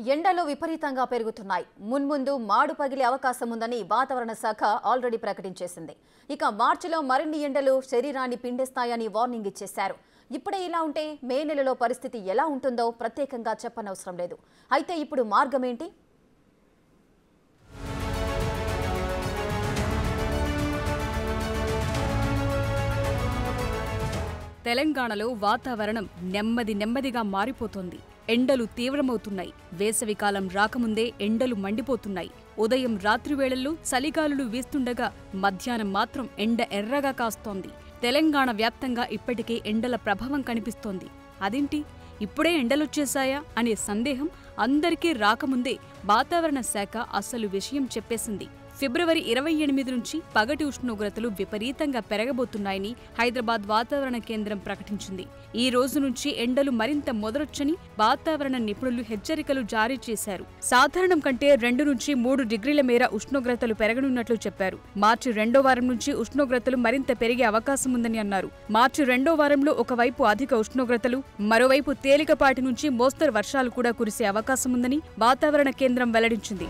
ఎండలు విపరీతంగా పెరుగుతున్నాయి మున్ముందు మాడు పగిలే అవకాశం ఉందని వాతావరణ శాఖ ఆల్రెడీ ప్రకటించేసింది ఇక మార్చిలో మరిన్ని ఎండలు శరీరాన్ని పిండేస్తాయని వార్నింగ్ ఇచ్చేశారు ఇప్పుడే ఇలా ఉంటే మే నెలలో పరిస్థితి ఎలా ఉంటుందో ప్రత్యేకంగా చెప్పనవసరం లేదు అయితే ఇప్పుడు మార్గం ఏంటి తెలంగాణలో వాతావరణం నెమ్మది నెమ్మదిగా మారిపోతోంది ఎండలు తీవ్రమవుతున్నాయి వేసవికాలం రాకముందే ఎండలు మండిపోతున్నాయి ఉదయం రాత్రి వేళల్లో చలిగాలులు వీస్తుండగా మధ్యాహ్నం మాత్రం ఎండ ఎర్రగా కాస్తోంది తెలంగాణ వ్యాప్తంగా ఇప్పటికే ఎండల ప్రభావం కనిపిస్తోంది అదేంటి ఇప్పుడే ఎండలొచ్చేశాయా అనే సందేహం అందరికీ రాకముందే వాతావరణ శాఖ అసలు విషయం చెప్పేసింది ఫిబ్రవరి ఇరవై ఎనిమిది నుంచి పగటి ఉష్ణోగ్రతలు విపరీతంగా పెరగబోతున్నాయని హైదరాబాద్ వాతావరణ కేంద్రం ప్రకటించింది ఈ రోజు నుంచి ఎండలు మరింత మొదలొచ్చని వాతావరణ నిపుణులు హెచ్చరికలు జారీ చేశారు సాధారణం కంటే రెండు నుంచి మూడు డిగ్రీల మేర ఉష్ణోగ్రతలు పెరగనున్నట్లు చెప్పారు మార్చి రెండో వారం నుంచి ఉష్ణోగ్రతలు మరింత పెరిగే అవకాశం ఉందని అన్నారు మార్చి రెండో వారంలో ఒకవైపు అధిక ఉష్ణోగ్రతలు మరోవైపు తేలికపాటి నుంచి మోస్తరు వర్షాలు కూడా కురిసే అవకాశం ఉందని వాతావరణ కేంద్రం వెల్లడించింది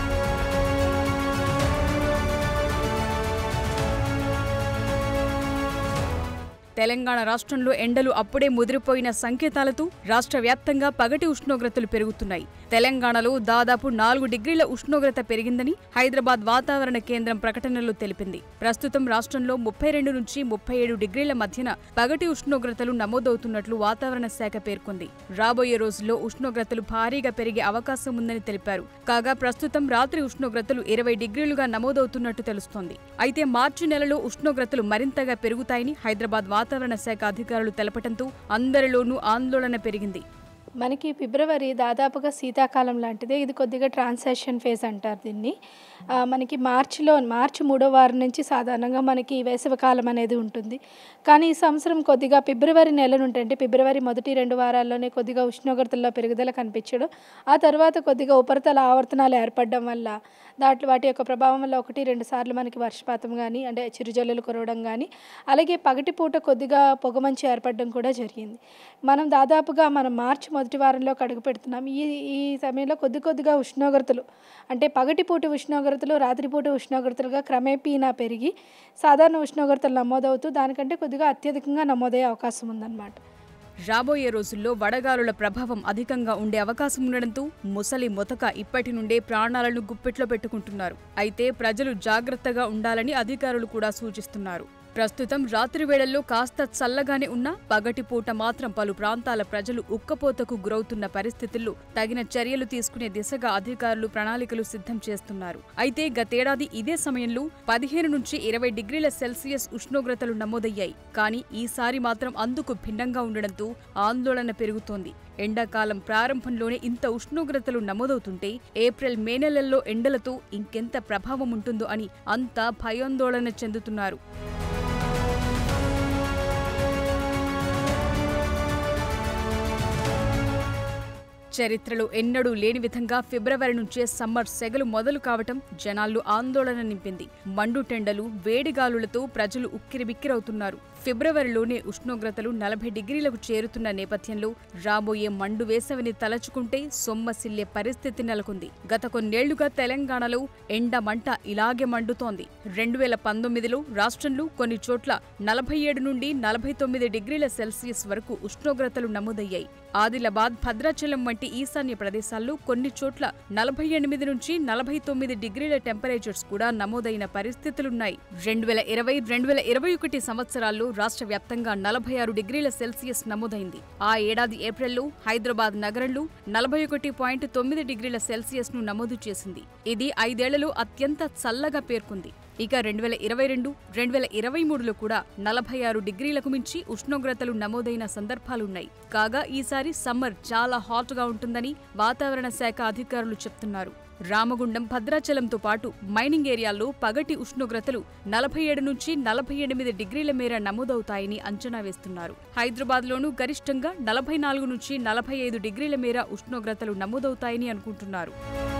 తెలంగాణ రాష్ట్రంలో ఎండలు అప్పుడే ముదిరిపోయిన సంకేతాలతో రాష్ట్ర వ్యాప్తంగా పగటి ఉష్ణోగ్రతలు పెరుగుతున్నాయి తెలంగాణలో దాదాపు నాలుగు డిగ్రీల ఉష్ణోగ్రత పెరిగిందని హైదరాబాద్ వాతావరణ కేంద్రం ప్రకటనలో తెలిపింది ప్రస్తుతం రాష్ట్రంలో ముప్పై రెండు నుంచి ముప్పై ఏడు డిగ్రీల మధ్యన పగటి ఉష్ణోగ్రతలు నమోదవుతున్నట్లు వాతావరణ శాఖ పేర్కొంది రాబోయే రోజుల్లో ఉష్ణోగ్రతలు భారీగా పెరిగే అవకాశం ఉందని తెలిపారు కాగా ప్రస్తుతం రాత్రి ఉష్ణోగ్రతలు ఇరవై డిగ్రీలుగా నమోదవుతున్నట్టు తెలుస్తోంది అయితే మార్చి నెలలో ఉష్ణోగ్రతలు మరింతగా పెరుగుతాయని హైదరాబాద్ వాతావరణ శాఖ అధికారులు తెలపడంతో అందరిలోనూ ఆందోళన పెరిగింది మనకి ఫిబ్రవరి దాదాపుగా శీతాకాలం లాంటిదే ఇది కొద్దిగా ట్రాన్సాక్షన్ ఫేజ్ అంటారు దీన్ని ఆ, మనకి మార్చిలో మార్చి మూడో వారం నుంచి సాధారణంగా మనకి వేసవికాలం అనేది ఉంటుంది కానీ ఈ సంవత్సరం కొద్దిగా ఫిబ్రవరి నెల నుండి అంటే ఫిబ్రవరి మొదటి రెండు వారాల్లోనే కొద్దిగా ఉష్ణోగ్రతల్లో పెరుగుదల కనిపించడం ఆ తర్వాత కొద్దిగా ఉపరితల ఆవర్తనాలు ఏర్పడడం వల్ల దాంట్లో వాటి యొక్క ప్రభావం వల్ల ఒకటి రెండు సార్లు మనకి వర్షపాతం కానీ అంటే చిరుజల్లులు కురవడం కానీ అలాగే పగటిపూట కొద్దిగా పొగమంచు ఏర్పడడం కూడా జరిగింది మనం దాదాపుగా మనం మార్చి మొదటి వారంలోకి అడుగు పెడుతున్నాం ఈ ఈ సమయంలో కొద్ది కొద్దిగా ఉష్ణోగ్రతలు అంటే పగటిపూట ఉష్ణోగ్రతలు రాత్రిపూట ఉష్ణోగ్రతలుగా క్రమేపీనా పెరిగి సాధారణ ఉష్ణోగ్రతలు నమోదవుతూ దానికంటే కొద్దిగా అత్యధికంగా నమోదయ్యే అవకాశం ఉందన్నమాట రాబోయే రోజుల్లో వడగాలుల ప్రభావం అధికంగా ఉండే అవకాశం ఉండడంతో ముసలి మొతక ఇప్పటి నుండే ప్రాణాలను గుప్పెట్లో పెట్టుకుంటున్నారు అయితే ప్రజలు జాగ్రత్తగా ఉండాలని అధికారులు కూడా సూచిస్తున్నారు ప్రస్తుతం రాత్రి వేళల్లో కాస్త చల్లగానే ఉన్నా పగటిపూట మాత్రం పలు ప్రాంతాల ప్రజలు ఉక్కపోతకు గురవుతున్న పరిస్థితుల్లో తగిన చర్యలు తీసుకునే దిశగా అధికారులు ప్రణాళికలు సిద్ధం చేస్తున్నారు అయితే గతేడాది ఇదే సమయంలో పదిహేను నుంచి ఇరవై డిగ్రీల సెల్సియస్ ఉష్ణోగ్రతలు నమోదయ్యాయి కానీ ఈసారి మాత్రం అందుకు భిన్నంగా ఉండడంతో ఆందోళన పెరుగుతోంది ఎండాకాలం ప్రారంభంలోనే ఇంత ఉష్ణోగ్రతలు నమోదవుతుంటే ఏప్రిల్ మే నెలల్లో ఎండలతో ఇంకెంత ప్రభావం ఉంటుందో అని అంతా భయాందోళన చెందుతున్నారు చరిత్రలో ఎన్నడూ లేని విధంగా ఫిబ్రవరి నుంచే సమ్మర్ సెగలు మొదలు కావటం జనాల్లో ఆందోళన నింపింది మండుటెండలు వేడిగాలులతో ప్రజలు ఉక్కిరిబిక్కిరవుతున్నారు ఫిబ్రవరిలోనే ఉష్ణోగ్రతలు నలభై డిగ్రీలకు చేరుతున్న నేపథ్యంలో రాబోయే మండు వేసవిని తలచుకుంటే సొమ్మసిల్లే పరిస్థితి నెలకొంది గత కొన్నేళ్లుగా తెలంగాణలో ఎండ మంట ఇలాగే మండుతోంది రెండు వేల పంతొమ్మిదిలో రాష్ట్రంలో కొన్ని చోట్ల నలభై ఏడు నుండి నలభై తొమ్మిది డిగ్రీల సెల్సియస్ వరకు ఉష్ణోగ్రతలు నమోదయ్యాయి ఆదిలాబాద్ భద్రాచలం వంటి ఈశాన్య ప్రదేశాల్లో కొన్ని చోట్ల నలభై ఎనిమిది నుంచి నలభై తొమ్మిది డిగ్రీల టెంపరేచర్స్ కూడా నమోదైన పరిస్థితులున్నాయి రెండు వేల ఇరవై రెండు వేల ఇరవై ఒకటి సంవత్సరాల్లో రాష్ట్ర వ్యాప్తంగా నలభై ఆరు డిగ్రీల సెల్సియస్ నమోదైంది ఆ ఏడాది ఏప్రిల్లో హైదరాబాద్ నగరంలో నలభై ఒకటి పాయింట్ తొమ్మిది డిగ్రీల సెల్సియస్ ను నమోదు చేసింది ఇది ఐదేళ్లలో అత్యంత చల్లగా పేర్కొంది ఇక రెండు వేల ఇరవై రెండు రెండు వేల ఇరవై మూడులో కూడా నలభై ఆరు డిగ్రీలకు మించి ఉష్ణోగ్రతలు నమోదైన సందర్భాలున్నాయి కాగా ఈసారి సమ్మర్ చాలా హాట్ గా ఉంటుందని వాతావరణ శాఖ అధికారులు చెప్తున్నారు రామగుండం భద్రాచలంతో పాటు మైనింగ్ ఏరియాల్లో పగటి ఉష్ణోగ్రతలు నలభై ఏడు నుంచి నలభై ఎనిమిది డిగ్రీల మేర నమోదవుతాయని అంచనా వేస్తున్నారు హైదరాబాద్లోనూ గరిష్టంగా నలభై నాలుగు నుంచి నలభై ఐదు డిగ్రీల మేర ఉష్ణోగ్రతలు నమోదవుతాయని అనుకుంటున్నారు